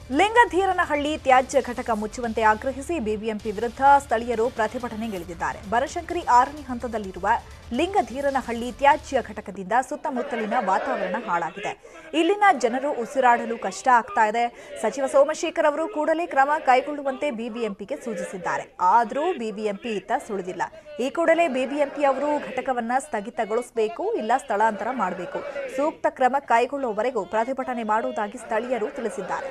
ಲಿಂಗಧೀರನಹಳ್ಳಿ ತ್ಯಾಜ್ಯ ಘಟಕ ಮುಚ್ಚುವಂತೆ ಆಗ್ರಹಿಸಿ ಬಿಬಿಎಂಪಿ ವಿರುದ್ಧ ಸ್ಥಳೀಯರು ಪ್ರತಿಭಟನೆಗಿಳಿದಿದ್ದಾರೆ ಬನಶಂಕರಿ ಆರನೇ ಹಂತದಲ್ಲಿರುವ ಲಿಂಗಧೀರನಹಳ್ಳಿ ತ್ಯಾಜ್ಯ ಘಟಕದಿಂದ ಸುತ್ತಮುತ್ತಲಿನ ವಾತಾವರಣ ಹಾಳಾಗಿದೆ ಇಲ್ಲಿನ ಜನರು ಉಸಿರಾಡಲು ಕಷ್ಟ ಆಗ್ತಾ ಇದೆ ಸಚಿವ ಸೋಮಶೇಖರ್ ಅವರು ಕೂಡಲೇ ಕ್ರಮ ಕೈಗೊಳ್ಳುವಂತೆ ಬಿಬಿಎಂಪಿಗೆ ಸೂಚಿಸಿದ್ದಾರೆ ಆದರೂ ಬಿಬಿಎಂಪಿ ಇತ್ತ ಸುಳಿದಿಲ್ಲ ಈ ಕೂಡಲೇ ಬಿಬಿಎಂಪಿ ಅವರು ಘಟಕವನ್ನ ಸ್ಥಗಿತಗೊಳಿಸಬೇಕು ಇಲ್ಲ ಸ್ಥಳಾಂತರ ಮಾಡಬೇಕು ಸೂಕ್ತ ಕ್ರಮ ಕೈಗೊಳ್ಳುವವರೆಗೂ ಪ್ರತಿಭಟನೆ ಮಾಡುವುದಾಗಿ ಸ್ಥಳೀಯರು ತಿಳಿಸಿದ್ದಾರೆ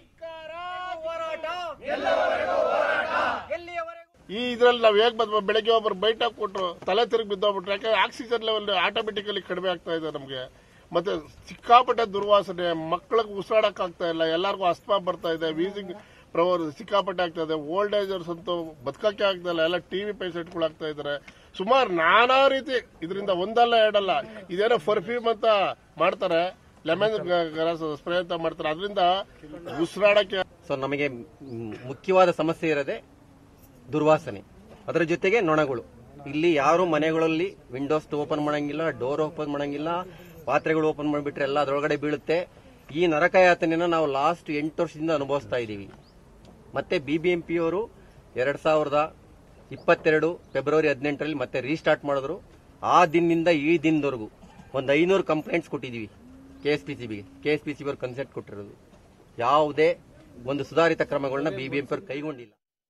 ಈ ಇದ್ರಲ್ಲಿ ನಾವ್ ಹೇಗ್ ಬಂದ್ವಿ ಬೆಳಗ್ಗೆ ಒಬ್ಬರು ಬೈಟ್ ಕೊಟ್ರು ತಲೆ ತಿರುಗಿ ಬಿದ್ದೋಗ್ಬಿಟ್ರು ಯಾಕಂದ್ರೆ ಆಕ್ಸಿಜನ್ ಲೆವೆಲ್ ಆಟೋಮೆಟಿಕಲಿ ಕಡಿಮೆ ಆಗ್ತಾ ಇದೆ ನಮಗೆ ಮತ್ತೆ ಸಿಕ್ಕಾಪಟ್ಟೆ ದುರ್ವಾಸನೆ ಮಕ್ಕಳಿಗೆ ಉಸಿರಾಡಕ್ ಆಗ್ತಾ ಇಲ್ಲ ಎಲ್ಲರಿಗೂ ಅಸ್ತಮಾ ಬರ್ತಾ ಇದೆ ವೀಸಿಂಗ್ ಪ್ರವರ್ ಸಿಕ್ಕಾಪಟ್ಟೆ ಆಗ್ತಾ ಇದೆ ಓಲ್ಡ್ ಏಜರ್ಸ್ ಅಂತೂ ಬದುಕಕ್ಕೆ ಆಗ್ತಾ ಇಲ್ಲ ಎಲ್ಲ ಟಿವಿ ಪೇಷಂಟ್ಗಳು ಆಗ್ತಾ ಇದಾರೆ ಸುಮಾರು ನಾನಾ ರೀತಿ ಇದರಿಂದ ಒಂದಲ್ಲ ಎರಡಲ್ಲ ಇದೇನೋ ಪರ್ಫ್ಯೂಮ್ ಅಂತ ಮಾಡ್ತಾರೆ ಲೆಮನ್ ಸ್ಪ್ರೇ ಅಂತ ಮಾಡ್ತಾರೆ ಅದರಿಂದ ಉಸಿರಾಡಕ್ಕೆ ಸೊ ನಮಗೆ ಮ್, ಮುಖ್ಯವಾದ ಸಮಸ್ಯೆ ಇರೋದೇ ದುರ್ವಾಸನೆ ಅದರ ಜೊತೆಗೆ ನೊಣಗಳು ಇಲ್ಲಿ ಯಾರು ಮನೆಗಳಲ್ಲಿ ವಿಂಡೋಸ್ ಓಪನ್ ಮಾಡಂಗಿಲ್ಲ ಡೋರ್ ಓಪನ್ ಮಾಡಂಗಿಲ್ಲ ಪಾತ್ರೆಗಳು ಓಪನ್ ಮಾಡಿಬಿಟ್ರೆ ಎಲ್ಲ ಅದರೊಳಗಡೆ ಬೀಳುತ್ತೆ ಈ ನರಕಯಾತನೆನ ನಾವು ಲಾಸ್ಟ್ ಎಂಟು ವರ್ಷದಿಂದ ಅನುಭವಿಸ್ತಾ ಇದ್ದೀವಿ ಮತ್ತೆ ಬಿಬಿಎಂಪಿ ಅವರು ಎರಡ್ ಸಾವಿರದ ಇಪ್ಪತ್ತೆರಡು ಫೆಬ್ರವರಿ ಹದಿನೆಂಟರಲ್ಲಿ ಮತ್ತೆ ರೀಸ್ಟಾರ್ಟ್ ಮಾಡಿದ್ರು ಆ ದಿನದಿಂದ ಈ ದಿನದವರೆಗೂ ಒಂದು ಐನೂರು ಕಂಪ್ಲೇಂಟ್ಸ್ ಕೊಟ್ಟಿದ್ದೀವಿ ಕೆ ಎಸ್ ಪಿ ಸಿ ಬಿಗೆ ಕೆ ಎಸ್ ಪಿ ಸಿ ಅವರು ಕನ್ಸೆಂಟ್ ಕೊಟ್ಟಿರೋದು ಯಾವುದೇ ಒಂದು ಸುಧಾರಿತ ಕ್ರಮಗಳನ್ನ ಬಿಬಿಎಂಪಿ ಅವರು ಕೈಗೊಂಡಿಲ್ಲ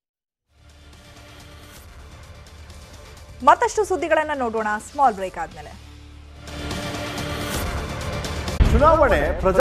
ಮತ್ತಷ್ಟು ಸುದ್ದಿಗಳನ್ನ ನೋಡೋಣ ಸ್ಮಾಲ್ ಬ್ರೇಕ್ ಆದ್ಮೇಲೆ ಚುನಾವಣೆ ಪ್ರಜಾ